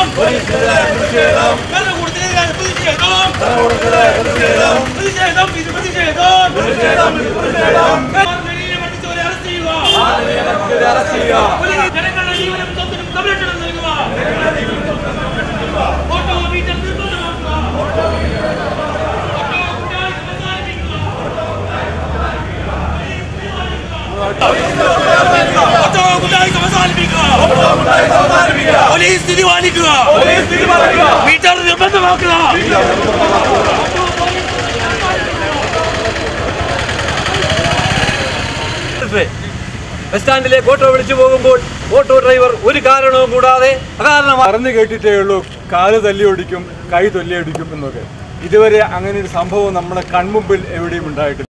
ഭരണകൂടത്തിനെതിരായ പ്രതിഷേധം പ്രതിഷേധം ഇത് പ്രതിഷേധം മാർഗരറ്റിനെ മട്ടിച്ചവരെ അറസ്റ്റ് ചെയ്യുക പോലീസ് ജനങ്ങളുടെ ജീവനും സ്വത്തിനും സംരക്ഷണം നൽകുക ഓട്ടോ വീട്ടിൽ നിർബന്ധമാക്കുക ഓട്ടോ ഗുണ്ടായിസം അവസാനിപ്പിക്കുക. ഓട്ടോ ഗുണ്ടായിസം അവസാനിപ്പിക്കുക പോലീസ് തീരുമാനിക്കുക മീറ്റർ നിർബന്ധമാക്കുക ബസ് സ്റ്റാൻഡിലേക്ക് ഓട്ടോ വിളിച്ചു പോകുമ്പോൾ ഓട്ടോ ഡ്രൈവർ ഒരു കാരണവും കൂടാതെ അകാരണം പറഞ്ഞു കേട്ടിട്ടേ ഉള്ളൂ കാല് തല്ലി ഒടിക്കും കൈ തൊല്ലി ഒടിക്കും എന്നൊക്കെ ഇതുവരെ അങ്ങനെ ഒരു സംഭവം നമ്മുടെ കൺമുമ്പിൽ എവിടെയും ഉണ്ടായിട്ടില്ല